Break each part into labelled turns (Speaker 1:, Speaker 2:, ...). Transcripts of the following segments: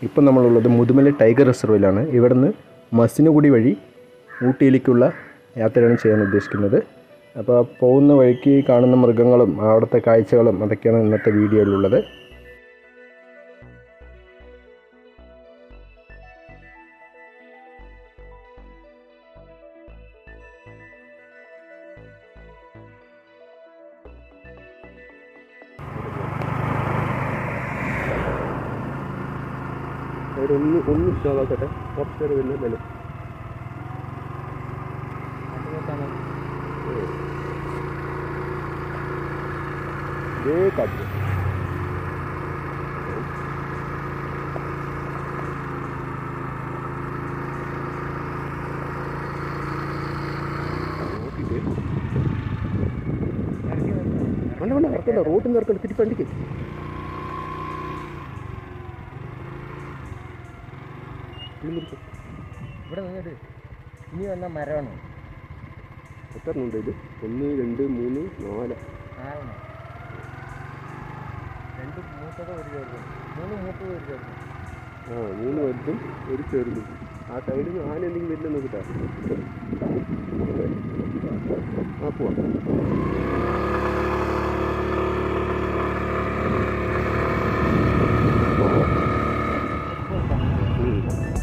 Speaker 1: ഇപ്പം നമ്മളുള്ളത് മുതുമല ടൈഗർ റിസർവിലാണ് ഇവിടുന്ന് മസിനുകുടി വഴി ഊട്ടിയിലേക്കുള്ള യാത്രയാണ് ചെയ്യാൻ ഉദ്ദേശിക്കുന്നത് അപ്പോൾ പോകുന്ന വഴിക്ക് കാണുന്ന മൃഗങ്ങളും അവിടുത്തെ കാഴ്ചകളും അതൊക്കെയാണ് ഇന്നത്തെ വീഡിയോയിലുള്ളത് ഒന്ന് ഒന്ന് ഇഷ്ടമാക്കട്ടെ കുറച്ച് നേരം വരുന്ന ബലം ഇതേ കാറ്റ് വേണ്ട വേണ്ട ഇറക്കണ്ട റോട്ടിൽ നിന്ന് ഇറക്കണ്ട തിരിച്ച് വണ്ടിക്ക്
Speaker 2: ഇവിടെ നിന്നിട്ട് ഇനി വന്ന മരമാണ്
Speaker 1: എത്ര എണ്ണം ഉണ്ട് ഇത് ഒന്ന് രണ്ട് മൂന്ന് നാല്
Speaker 2: നാലെണ്ണം രണ്ട് മൂത്തത് ഒരു ചേർക്കും മൂന്ന് മൂത്തത് ഒരു ചേർക്കും
Speaker 1: ആ മൂന്ന് വലുതും ഒരു ചെറുതും ആ സൈഡിൽ നിന്ന് ആന എന്തെങ്കിലും വരില്ല നോക്കിട്ടാ ആ പോവാം ഉം.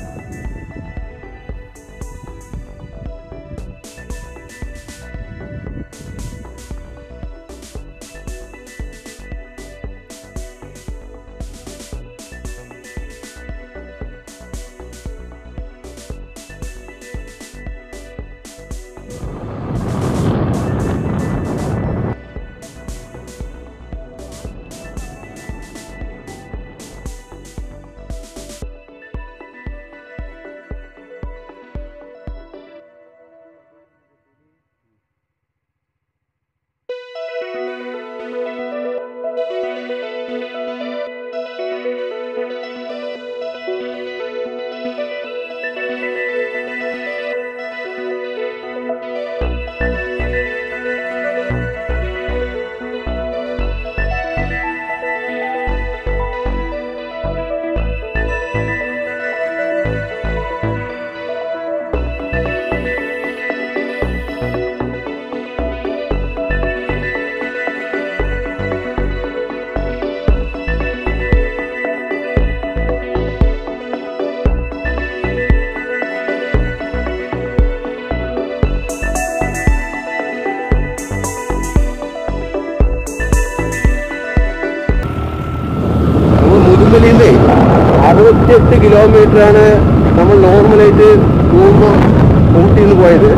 Speaker 1: നമ്മൾ മുതുമലയിലെ അറുപത്തിയെട്ട് കിലോമീറ്ററാണ് നമ്മൾ നോർമലായിട്ട് പോകുമ്പോൾ ഊട്ടിയിൽ നിന്ന് പോയത്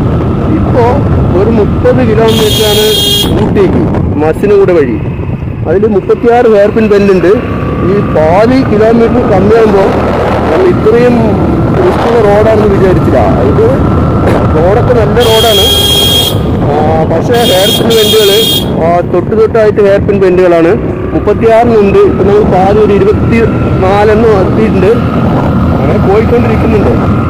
Speaker 1: ഇപ്പോൾ ഒരു മുപ്പത് കിലോമീറ്ററാണ് ഊട്ടിക്ക് മസിനുകൂടെ വഴി അതിൽ മുപ്പത്തിയാറ് ഹെയർപിൻ ബെൻഡുണ്ട് ഈ പാതി കിലോമീറ്റർ കമ്മിയാകുമ്പോൾ നമ്മൾ ഇത്രയും റിസ്ക്കുള്ള റോഡാണെന്ന് വിചാരിച്ചില്ല ഇത് റോഡൊക്കെ നല്ല റോഡാണ് ആ, പക്ഷേ ഹെയർ പിൻ ബെൻഡുകൾ തൊട്ട് തൊട്ടായിട്ട് ഹെയർ പിൻ ബെൻഡുകളാണ് മുപ്പത്തിയാറിനുണ്ട് ഇപ്പം നമ്മൾ പാതി ഒരു ഇരുപത്തി നാലെണ്ണം എത്തിയിട്ടുണ്ട് അങ്ങനെ പോയിക്കൊണ്ടിരിക്കുന്നുണ്ട്